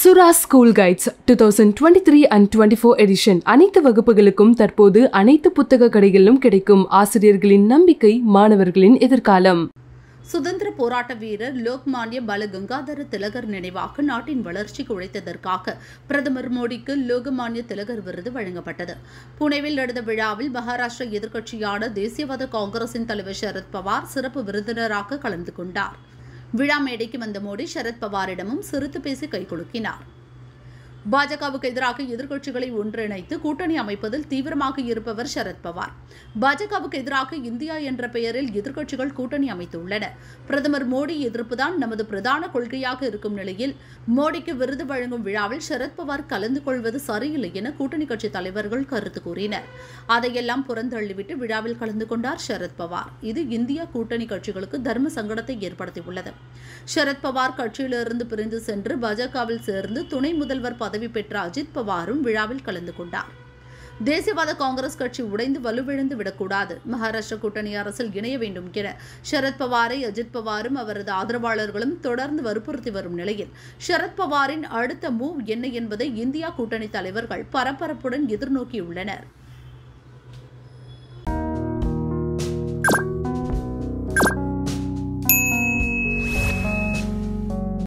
சுரா school guides two thousand twenty three and twenty four edition அனைத்து வகுப்புகளுக்கும் தற்போது அனைத்து புத்தக கடைகளிலும் கிடைக்கும் ஆசிரியர்களின் நம்பிக்கை மாணவர்களின் எதிர்காலம் சுதந்திர போராட்ட வீரர் லோக்மான்ய பல கங்காதர திலகர் நினைவாக நாட்டின் வளர்ச்சிக்கு உழைத்ததற்காக பிரதமர் மோடிக்கு லோகமான்ய திலகர் விருது வழங்கப்பட்டது புனேவில் நடந்த விழாவில் மகாராஷ்டிரா எதிர்க்கட்சியான தேசியவாத காங்கிரசின் தலைவர் சரத் பவார் சிறப்பு விருந்தினராக கலந்து கொண்டார் விழா மேடைக்கு வந்த மோடி சரத் பவாரிடமும் சிரித்து பேசி கைகுலுக்கினார் பாஜகவுக்கு எதிராக எதிர்க்கட்சிகளை ஒன்றிணைத்து கூட்டணி அமைப்பதில் தீவிரமாக இருப்பவர் சரத் பவார் பாஜகவுக்கு எதிராக இந்தியா என்ற பெயரில் எதிர்க்கட்சிகள் கூட்டணி அமைத்துள்ளன பிரதமர் மோடி எதிர்ப்புதான் நமது பிரதான கொள்கையாக இருக்கும் நிலையில் மோடிக்கு விருது வழங்கும் விழாவில் சரத் பவார் கலந்து கொள்வது சரியில்லை என கூட்டணி கட்சி தலைவர்கள் கருத்து கூறினர் அதையெல்லாம் புறந்தள்ளிவிட்டு விழாவில் கலந்து கொண்டார் சரத் பவார் இது இந்தியா கூட்டணி கட்சிகளுக்கு தர்ம சங்கடத்தை ஏற்படுத்தியுள்ளது சரத் பவார் கட்சியிலிருந்து பிரிந்து சென்று பாஜகவில் சேர்ந்து துணை முதல்வர் பதவி பெற்ற அஜித் பவாரும் விழாவில் கலந்து கொண்டார் தேசியவாத காங்கிரஸ் கட்சி உடைந்து வலுவிழந்து விடக்கூடாது மகாராஷ்டிரா கூட்டணி அரசில் இணைய வேண்டும் என சரத் பவாரை அஜித் பவாரும் அவரது ஆதரவாளர்களும் தொடர்ந்து வற்புறுத்தி வரும் நிலையில் சரத் பவாரின் அடுத்த மூவ் என்ன என்பதை இந்தியா கூட்டணி தலைவர்கள் பரபரப்புடன் எதிர்நோக்கியுள்ளனர்